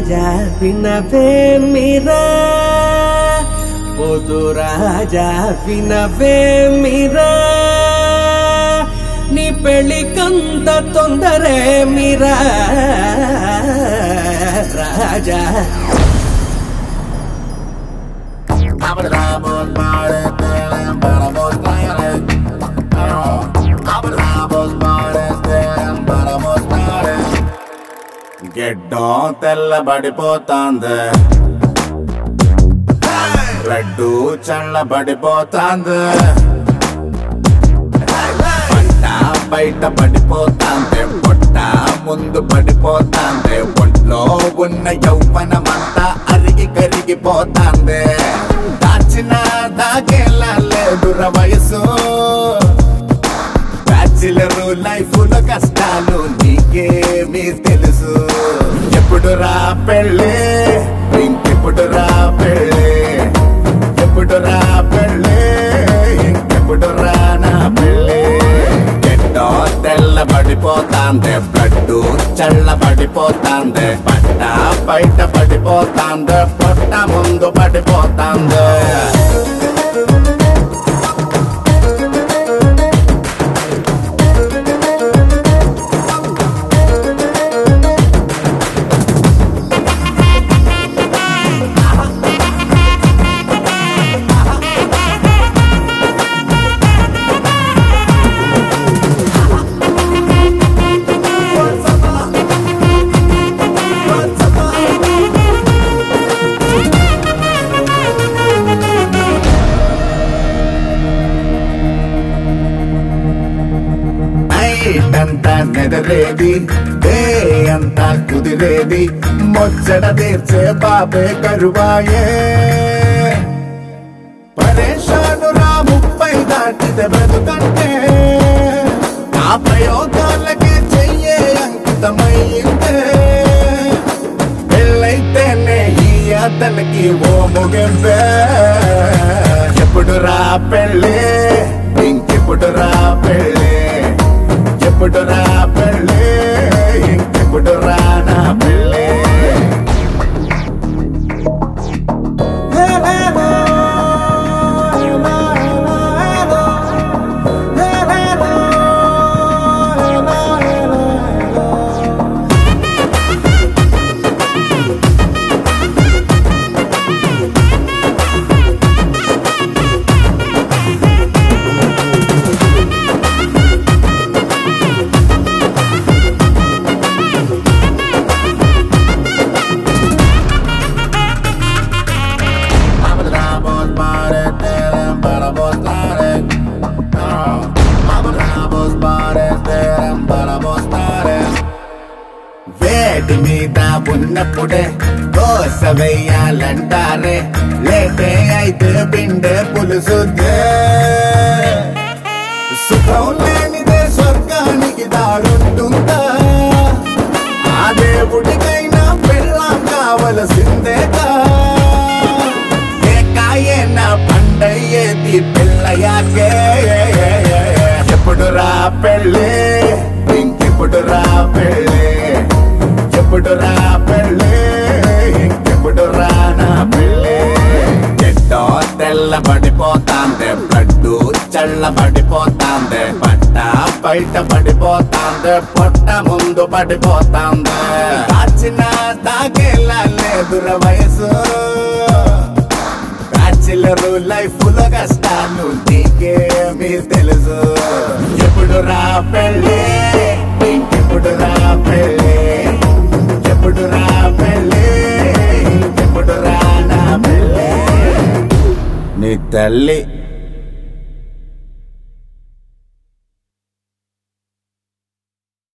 రాజా వినవే మీరా పోతు రాజా వినవే మీరా నీ పెళ్ళికంత తొందరే మీరా రాజా గెడ్డం తెల్లబడిపోతాంది రెడ్డు చల్లబడిపోతాంది పంట బయట పడిపోతాంది పొట్ట ముందు పడిపోతాంది ఒంట్లో ఉన్న యౌవనమంతా అరిగి కరిగిపోతాంది దాచిన దాకేలా లేదుర వయసు బ్యాచిలర్ లైఫ్ లో కష్టాలు నీకేమీ తెలుసు ఎప్పుడు రా పెళ్ళి ఇంకెప్పుడు రా పెళ్ళి ఎప్పుడు రా పెళ్ళి ఇంకెప్పుడు రా నా పెళ్ళి ఎట్టో తెల్లబడిపోతాంది బ్లడ్ చల్లబడిపోతాంది పట్ట బయట పడిపోతాంది పొట్ట ముందు పడిపోతాంది నైట్ అంతా నెదరేది డే అంతా కుదిరేది ముచ్చట తీర్చే బాబే కరువాయే పరేషాను రా ముప్పై దాటితే బ్రతుకంటే ఆ ప్రయోగాలకే చెయ్యే అంకితమయ్యిందే పెళ్ళైతేనే ఈ అతనికి ఓ ముగింపే ఎప్పుడు రా పెళ్ళి ఇంకెప్పుడు రా పెళ్ళి ఎప్పుడు రా పెళ్ళి ఇంకెప్పుడు రా నా పెళ్ళి వేడి మీద ఉన్నప్పుడే దోశ వెయ్యాలంటారే లేటే అయితే బిండె పులుసుద్దే సుఖం లేనిదే స్వర్గానికి దారుంటుందా ఆ దేవుడికైనా పెళ్ళాం కావలసిందేగా ఏకాయన పండయ్యేది పిల్లయాకే ఎప్పుడు రా పెళ్ళి ఇంకెప్పుడు రా పెళ్ళి ఎప్పుడు రా పెళ్ళి ఇంకెప్పుడు రా నా పెళ్ళి ఎట్టో తెల్లబడిపోతాంది బ్లడ్ చల్లబడిపోతాంది పట్ట బయట పడిపోతాంది పొట్ట ముందు పడిపోతాంది దాచిన దాగేలా లేదుర వయసు బ్యాచిలర్ లైఫ్ లో కష్టాలు నీకేమీ తెలుసు ఎప్పుడు రా పెళ్ళి ఇంకెప్పుడు రా పెళ్ళి ఎప్పుడు రా పెళ్ళి ఇంకెప్పుడు రా నా పెళ్ళి నీ తల్లి